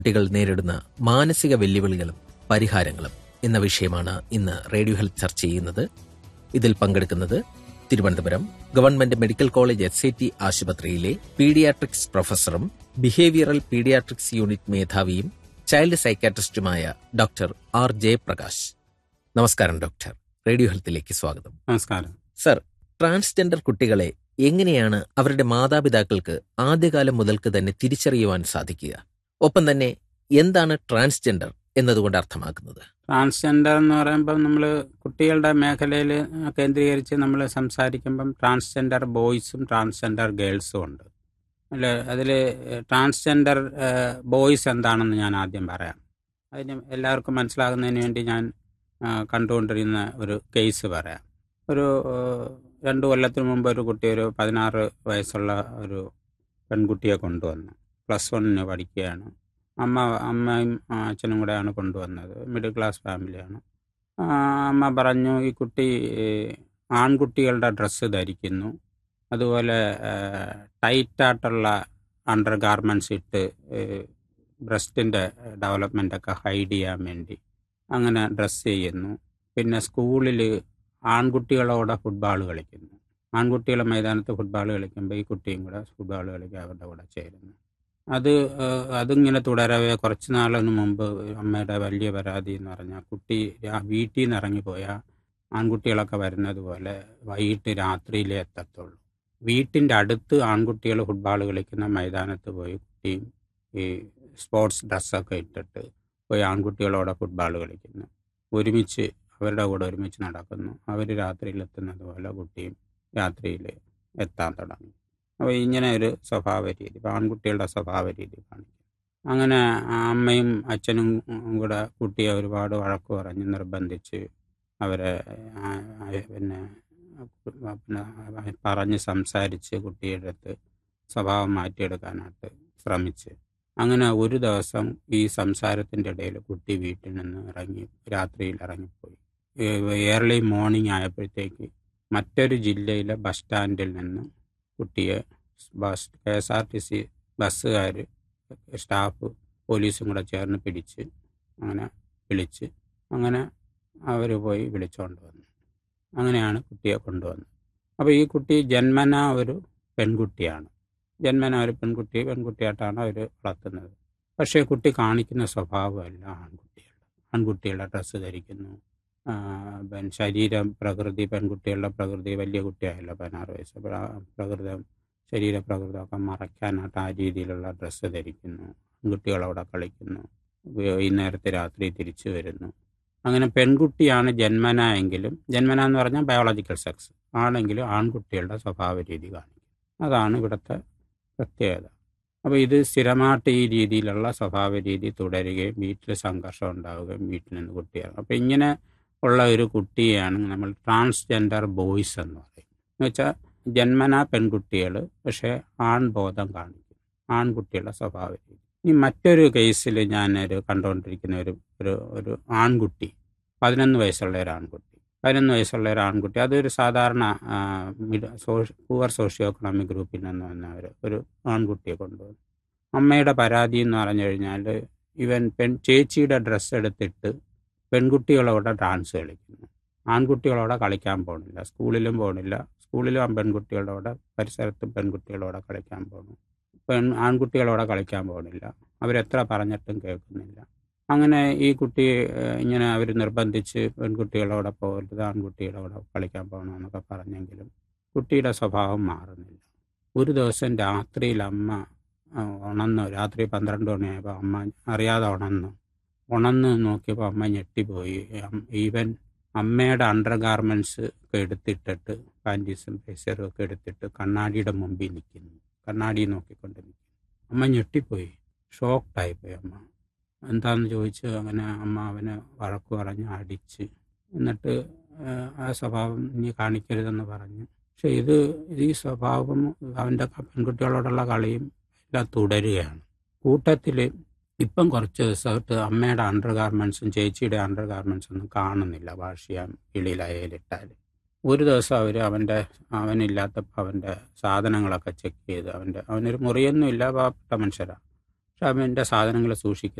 കുട്ടികൾ നേരിടുന്ന മാനസിക വെല്ലുവിളികളും പരിഹാരങ്ങളും എന്ന വിഷയമാണ് ഇന്ന് റേഡിയോ ഹെൽത്ത് ചർച്ച ചെയ്യുന്നത് ഇതിൽ പങ്കെടുക്കുന്നത് Thiruvananthapuram government medical college S I T ആശുപത്രിയിലെ പീഡിയാട്രിക്സ് പ്രൊഫസറും ബിഹേവിയറൽ പീഡിയാട്രിക്സ് യൂണിറ്റ് മേധാവിയും ചൈൽഡ് സൈക്കാട്രിസ്റ്റുമായ ഡോക്ടർ ആർ ജയപ്രകാശ് നമസ്കാരം ഡോക്ടർ റേഡിയോ ഹെൽത്തിലേക്ക് സ്വാഗതം നമസ്കാരം സർ ട്രാൻസ്ജെൻഡർ കുട്ടികളെ എങ്ങനെയാണ് അവരുടെ മാതാപിതാക്കൾക്ക് ആദ്യകാലം മുതൽക്ക് തന്നെ തിരിച്ചറിയുവാൻ സാധിക്കുക ഒപ്പം തന്നെ എന്താണ് ട്രാൻസ്ജെൻഡർ എന്നതുകൊണ്ട് അർത്ഥമാക്കുന്നത് ട്രാൻസ്ജെൻഡർ എന്ന് പറയുമ്പോൾ നമ്മൾ കുട്ടികളുടെ മേഖലയിൽ കേന്ദ്രീകരിച്ച് നമ്മൾ സംസാരിക്കുമ്പം ട്രാൻസ്ജെൻഡർ ബോയ്സും ട്രാൻസ്ജെൻഡർ ഗേൾസും ഉണ്ട് അല്ല അതിൽ ട്രാൻസ്ജെൻഡർ ബോയ്സ് എന്താണെന്ന് ഞാൻ ആദ്യം പറയാം അതിന് എല്ലാവർക്കും മനസ്സിലാകുന്നതിന് വേണ്ടി ഞാൻ ആ, കണ്ടുകൊണ്ടിരുന്ന ഒരു കേസ് പറയാം ഒരു ആ, രണ്ട് കൊല്ലത്തിന് മുമ്പ് ഒരു കുട്ടി ഒരു പതിനാറ് വയസ്സുള്ള ഒരു പെൺകുട്ടിയെ കൊണ്ടുവന്നു പ്ലസ് വണ്ണിന് പഠിക്കുകയാണ് അമ്മ അമ്മയും ആ, അച്ഛനും കൂടെയാണ് കൊണ്ടുവന്നത് മിഡിൽ ക്ലാസ് ഫാമിലിയാണ് ആ, അമ്മ പറഞ്ഞു ഈ കുട്ടി ഏ, ആൺകുട്ടികളുടെ ഡ്രസ്സ് ധരിക്കുന്നു അതുപോലെ ടൈറ്റായിട്ടുള്ള അണ്ടർ ഗാർമെൻറ്റ്സ് ഇട്ട് ബ്രസ്റ്റിൻ്റെ ഡെവലപ്മെൻ്റൊക്കെ ഹൈഡ് ചെയ്യാൻ വേണ്ടി അങ്ങനെ ഡ്രസ്സ് ചെയ്യുന്നു പിന്നെ സ്കൂളിൽ ആൺകുട്ടികളോടെ ഫുട്ബോൾ കളിക്കുന്നു ആൺകുട്ടികളെ മൈതാനത്ത് ഫുട്ബോൾ കളിക്കുമ്പോൾ ഈ കുട്ടിയും കൂടെ ഫുട്ബോൾ കളിക്കാൻ അവരുടെ കൂടെ ചേരുന്നു അത് ഏഹ്, അതിങ്ങനെ തുടരവേ കുറച്ച് നാളിന് മുമ്പ് അമ്മയുടെ വലിയ പരാതി എന്ന് പറഞ്ഞാൽ കുട്ടി രാ- വീട്ടിൽ നിന്ന് ഇറങ്ങിപ്പോയാൽ ആൺകുട്ടികളൊക്കെ വരുന്നത് പോലെ വൈകിട്ട് രാത്രിയിലേ എത്തത്തുള്ളൂ വീട്ടിൻ്റെ അടുത്ത് ആൺകുട്ടികൾ ഫുട്ബോൾ കളിക്കുന്ന മൈതാനത്ത് പോയി കുട്ടിയും ഈ സ്പോർട്സ് ഡ്രസ്സൊക്കെ ഇട്ടിട്ട് പോയി ആൺകുട്ടികളോടെ ഫുട്ബോൾ കളിക്കുന്നു ഒരുമിച്ച് അവരുടെ കൂടെ ഒരുമിച്ച് നടക്കുന്നു അവർ രാത്രിയിൽ എത്തുന്നത് പോലെ കുട്ടിയും രാത്രിയിൽ എത്താൻ തുടങ്ങി അപ്പോൾ ഇങ്ങനെ ഒരു സ്വഭാവ രീതി ഇപ്പോൾ ആൺകുട്ടികളുടെ സ്വഭാവ രീതി കാണിക്കും അങ്ങനെ ആ അമ്മയും അച്ഛനും കൂടെ കുട്ടിയെ ഒരുപാട് വഴക്ക് പറഞ്ഞ് നിർബന്ധിച്ച് അവരെ ആ, ആ, പിന്നെ പിന്നെ പറഞ്ഞ് സംസാരിച്ച് കുട്ടിയുടെ അടുത്ത് സ്വഭാവം മാറ്റിയെടുക്കാനായിട്ട് ശ്രമിച്ച് അങ്ങനെ ഒരു ദിവസം ഈ സംസാരത്തിൻ്റെ ഇടയിൽ കുട്ടി വീട്ടിൽ നിന്ന് ഇറങ്ങി രാത്രിയിൽ ഇറങ്ങിപ്പോയി ഏർലി മോർണിംഗ് ആയപ്പോഴത്തേക്ക് മറ്റൊരു ജില്ലയിലെ ബസ് സ്റ്റാൻഡിൽ നിന്ന് കുട്ടിയെ bus K S R T C ബസ്സുകാർ സ്റ്റാഫ് പോലീസും കൂടെ ചേർന്ന് പിടിച്ച് അങ്ങനെ വിളിച്ച് അങ്ങനെ അവർ പോയി വിളിച്ചുകൊണ്ട് വന്നു അങ്ങനെയാണ് കുട്ടിയെ കൊണ്ടുവന്നത് അപ്പോൾ ഈ കുട്ടി ജന്മന ഒരു പെൺകുട്ടിയാണ് ജന്മന ഒരു പെൺകുട്ടി പെൺകുട്ടിയായിട്ടാണ് അവർ വളർത്തുന്നത് പക്ഷേ കുട്ടി കാണിക്കുന്ന സ്വഭാവമല്ല ആൺകുട്ടികളുടെ ആൺകുട്ടികളുടെ ഡ്രസ്സ് ധരിക്കുന്നു ആ, പിന്നെ ശരീരം പ്രകൃതി പെൺകുട്ടികളുടെ പ്രകൃതി വലിയ കുട്ടിയായല്ലോ പതിനാറ് വയസ്സ് അപ്പോൾ ആ പ്രകൃതം ശരീരപ്രകൃതമൊക്കെ മറയ്ക്കാനായിട്ട് ആ രീതിയിലുള്ള ഡ്രസ്സ് ധരിക്കുന്നു ആൺകുട്ടികളവിടെ കളിക്കുന്നു വൈകുന്നേരത്തെ രാത്രി തിരിച്ചു വരുന്നു അങ്ങനെ പെൺകുട്ടിയാണ് ജന്മന എങ്കിലും ജന്മന എന്ന് പറഞ്ഞാൽ ബയോളജിക്കൽ സെക്സ് ആണെങ്കിലും ആൺകുട്ടികളുടെ സ്വഭാവ രീതി കാണിക്കും അതാണ് ഇവിടുത്തെ പ്രത്യേകത അപ്പോൾ ഇത് സ്ഥിരമായിട്ട് ഈ രീതിയിലുള്ള സ്വഭാവ രീതി തുടരുകയും വീട്ടിൽ സംഘർഷം ഉണ്ടാവുകയും വീട്ടിൽ നിന്ന് കുട്ടിയാണ് അപ്പോൾ ഇങ്ങനെ ഉള്ള ഒരു കുട്ടിയെയാണ് നമ്മൾ ട്രാൻസ്ജെൻഡർ ബോയ്സ് എന്ന് പറയും എന്ന് വെച്ചാൽ ജന്മന പെൺകുട്ടികൾ പക്ഷേ ആൺബോധം കാണിക്കും ആൺകുട്ടികളുടെ സ്വഭാവ രീതി ഇനി മറ്റൊരു കേസിൽ ഞാനൊരു കണ്ടുകൊണ്ടിരിക്കുന്ന ഒരു ഒരു ഒരു ആൺകുട്ടി പതിനൊന്ന് വയസ്സുള്ള ഒരു ആൺകുട്ടി പതിനൊന്ന് വയസ്സുള്ള ഒരു ആൺകുട്ടി അതൊരു സാധാരണ പൂവർ സോഷ്യോ എക്കണോമിക് ഗ്രൂപ്പിൽ നിന്ന് വന്ന ഒരു ഒരു ആൺകുട്ടിയെ കൊണ്ടുവന്നു അമ്മയുടെ പരാതി എന്ന് പറഞ്ഞു കഴിഞ്ഞാൽ ഇവൻ പെൺ ചേച്ചിയുടെ ഡ്രസ്സ് എടുത്തിട്ട് പെൺകുട്ടികളോടെ ഡാൻസ് കളിക്കുന്നു ആൺകുട്ടികളോടെ കളിക്കാൻ പോകണില്ല സ്കൂളിലും പോകണില്ല സ്കൂളിലും ആ പെൺകുട്ടികളോടെ പരിസരത്തും പെൺകുട്ടികളോടെ കളിക്കാൻ പോകണം പെൺ ആൺകുട്ടികളോടെ കളിക്കാൻ പോകണില്ല അവരെത്ര പറഞ്ഞിട്ടും കേൾക്കുന്നില്ല അങ്ങനെ ഈ കുട്ടി ഏഹ്, ഇങ്ങനെ അവർ നിർബന്ധിച്ച് പെൺകുട്ടികളോടെ പോകരുത് ആൺകുട്ടികളോടെ കളിക്കാൻ പോകണമെന്നൊക്കെ പറഞ്ഞെങ്കിലും കുട്ടിയുടെ സ്വഭാവം മാറുന്നില്ല ഒരു ദിവസം രാത്രിയിൽ അമ്മ ആ, ഉണന്നു രാത്രി പന്ത്രണ്ട് മണിയായപ്പോൾ അമ്മ അറിയാതെ ഉണന്നു ഉണന്ന് നോക്കിയപ്പോൾ അമ്മ ഞെട്ടിപ്പോയി അം- ഈവൻ അമ്മയുടെ അണ്ടർ ഗാർമെൻറ്റ്സ് ഒക്കെ എടുത്തിട്ടിട്ട് പാൻറ്റീസും പേസറും ഒക്കെ എടുത്തിട്ട് കണ്ണാടിയുടെ മുമ്പിൽ നിൽക്കുന്നു കണ്ണാടി നോക്കിക്കൊണ്ട് നിൽക്കുന്നു അമ്മ ഞെട്ടിപ്പോയി ഷോക്ക്ഡായിപ്പോയി അമ്മ എന്താണെന്ന് ചോദിച്ച് അങ്ങനെ അമ്മ അവനെ വഴക്ക് പറഞ്ഞ് അടിച്ച് എന്നിട്ട് ആ, ആ സ്വഭാവം നീ കാണിക്കരുതെന്ന് പറഞ്ഞു പക്ഷെ ഇത് ഈ സ്വഭാവം അവൻ്റെ പെൺകുട്ടികളോടുള്ള കളിയും എല്ലാം തുടരുകയാണ് കൂട്ടത്തിൽ ഇപ്പം കുറച്ച് ദിവസമായിട്ട് അമ്മയുടെ അണ്ടർ ഗാർമെൻറ്റ്സും ചേച്ചിയുടെ അണ്ടർ ഗാർമെൻറ്റ്സും ഒന്നും കാണുന്നില്ല വാഷിയാൻ കിളിയിലയലിട്ടാൽ ഒരു ദിവസം അവർ അവൻ്റെ അവനില്ലാത്തപ്പോൾ അവൻ്റെ സാധനങ്ങളൊക്കെ ചെക്ക് ചെയ്ത് അവൻ്റെ അവനൊരു മുറിയൊന്നുമില്ല പാവപ്പെട്ട മനുഷ്യരാണ് ഷാമിൻ്റെ സാധനങ്ങൾ സൂക്ഷിക്കുന്നത്